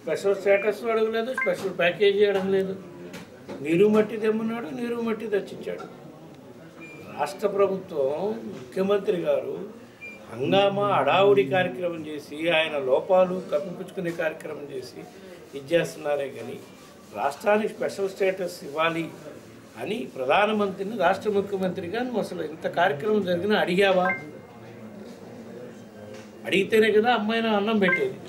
special status అడగలేదు special package అడగలేదు నీరు మట్టి తెమ్మన్నాడు నీరు మట్టి తెచ్చిచ్చాడు రాష్ట్ర ప్రభుత్వం ముఖ్యమంత్రి గారు హంగామా అడావుడి కార్యక్రమం చేసి ఆయన లోపాలు కప్పిపుచ్చుకునే కార్యక్రమం చేసి ఇచ్చేస్తున్నారే కానీ రాష్ట్రానికి స్పెషల్ స్టేటస్ ఇవ్వాలి అని ప్రధానమంత్రిని రాష్ట్ర ముఖ్యమంత్రిగా నువ్వు అసలు ఇంత కార్యక్రమం జరిగినా అడిగావా అడిగితేనే కదా అమ్మాయిన అన్నం పెట్టేది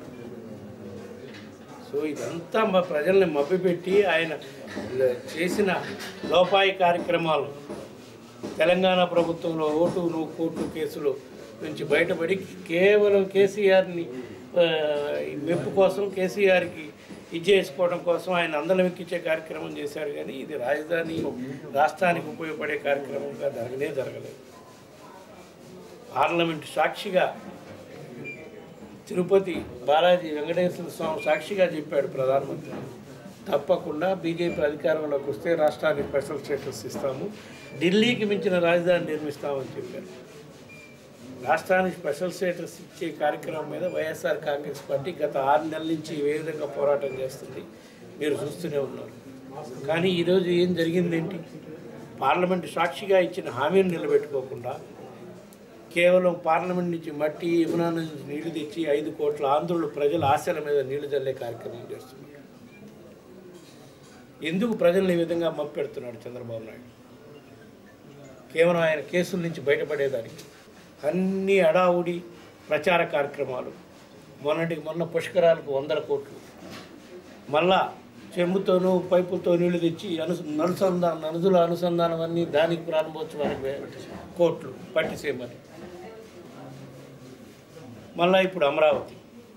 సో ఇదంతా మా ప్రజల్ని మభ్యపెట్టి ఆయన ల- చేసిన లోపాయి కార్యక్రమాలు తెలంగాణ ప్రభుత్వంలో ఓటు నువ్వు కోర్టు కేసులు నుంచి బయటపడి కేవలం కేసీఆర్ని ఆ, ఈ మెప్పు కోసం కేసీఆర్కి ఇది చేసుకోవడం కోసం ఆయన అందలం ఎక్కించే కార్యక్రమం చేశారు కానీ ఇది రాజధాని రాష్ట్రానికి ఉపయోగపడే కార్యక్రమంగా జరగనే జరగలేదు పార్లమెంటు సాక్షిగా తిరుపతి బాలాజీ వెంకటేశ్వర స్వామి సాక్షిగా చెప్పాడు ప్రధానమంత్రి తప్పకుండా బీజేపీ అధికారంలోకి వస్తే రాష్ట్రానికి స్పెషల్ స్టేటస్ ఇస్తాము ఢిల్లీకి మించిన రాజధాని నిర్మిస్తామని చెప్పారు రాష్ట్రానికి స్పెషల్ స్టేటస్ ఇచ్చే కార్యక్రమం మీద వైఎస్ఆర్ కాంగ్రెస్ పార్టీ గత ఆరు నెలల నుంచి ఏ విధంగా పోరాటం చేస్తుంది మీరు చూస్తూనే ఉన్నారు కానీ ఈరోజు ఏం జరిగిందేంటి పార్లమెంటు సాక్షిగా ఇచ్చిన హామీని నిలబెట్టుకోకుండా కేవలం పార్లమెంట్ నుంచి మట్టి యమునా నది నుంచి నీళ్లు తెచ్చి ఐదు కోట్ల ఆంధ్రులు ప్రజల ఆశల మీద నీళ్లు చల్లే కార్యక్రమం చేస్తున్నారు ఎందుకు ప్రజల్ని ఈ విధంగా మప్పెడుతున్నాడు చంద్రబాబు నాయుడు కేవలం ఆయన కేసుల నుంచి బయటపడేదానికి అన్ని అడావుడి ప్రచార కార్యక్రమాలు మొన్నటికి మొన్న పుష్కరాలకు వందల కోట్లు మళ్ళా చెంబుతోనూ పైపులతో నీళ్లు తెచ్చి అను అనుసంధానం నదుల అనుసంధానం అన్నీ దానికి ప్రారంభోత్సవానికి కోట్లు పట్టిసేయమని మళ్ళా ఇప్పుడు అమరావతి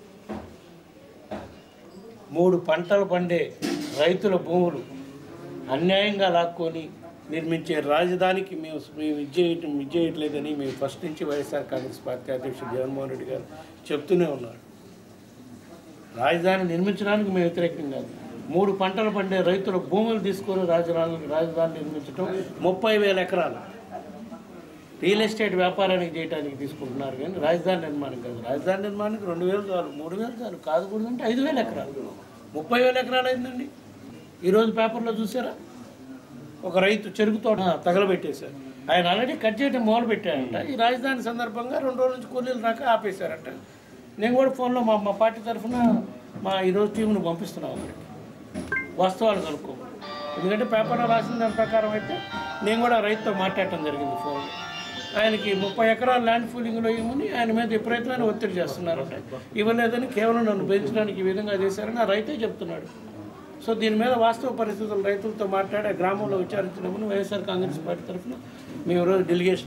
మూడు పంటలు పండే రైతుల భూములు అన్యాయంగా లాక్కొని నిర్మించే రాజధానికి మేము మేము ఇచ్చేయటం ఇచ్చేయట్లేదని మేము ఫస్ట్ నుంచి వైఎస్ఆర్ కాంగ్రెస్ పార్టీ అధ్యక్షుడు జగన్మోహన్ రెడ్డి గారు చెప్తూనే ఉన్నారు రాజధాని నిర్మించడానికి మేము వ్యతిరేకం కాదు మూడు పంటలు పండే రైతుల భూములు తీసుకొని రాజధాని రాజధాని నిర్మించడం ముప్పై వేల ఎకరాలు రియల్ ఎస్టేట్ వ్యాపారానికి చేయడానికి తీసుకుంటున్నారు కానీ రాజధాని నిర్మాణం కాదు రాజధాని నిర్మాణానికి రెండు వేలు చాలు మూడు వేలు చాలు కాదు కూడా అంటే ఐదు వేల ఎకరాలు ముప్పై వేల ఎకరాలు అయిందండి ఈరోజు పేపర్లో చూసారా ఒక రైతు చెరుకు తోట తగలబెట్టేశారు ఆయన ఆల్రెడీ కట్ చేయడం మొదలు పెట్టారంట ఈ రాజధాని సందర్భంగా రెండు రోజుల నుంచి కూలీలు రాక ఆపేశారంట నేను కూడా ఫోన్లో మా మా పార్టీ తరఫున మా ఈరోజు టీంను పంపిస్తున్నాం అక్కడికి వాస్తవాలు కనుక్కో ఎందుకంటే పేపర్లో రాసిన దాని ప్రకారం అయితే నేను కూడా రైతుతో మాట్లాడటం జరిగింది ఫోన్లో ఆయనకి ముప్పై ఎకరాల ల్యాండ్ ఫూలింగ్లో ఇవ్వమని ఆయన మీద విపరీతమైన ఒత్తిడి చేస్తున్నారంట ఇవ్వలేదని కేవలం నన్ను పెంచడానికి ఈ విధంగా చేశారని ఆ రైతే చెప్తున్నాడు సో దీని మీద వాస్తవ పరిస్థితులు రైతులతో మాట్లాడి ఆ గ్రామంలో విచారించినప్పుడు వైఎస్ఆర్ కాంగ్రెస్ పార్టీ తరఫున మేము ఈరోజు డెలిగేషన్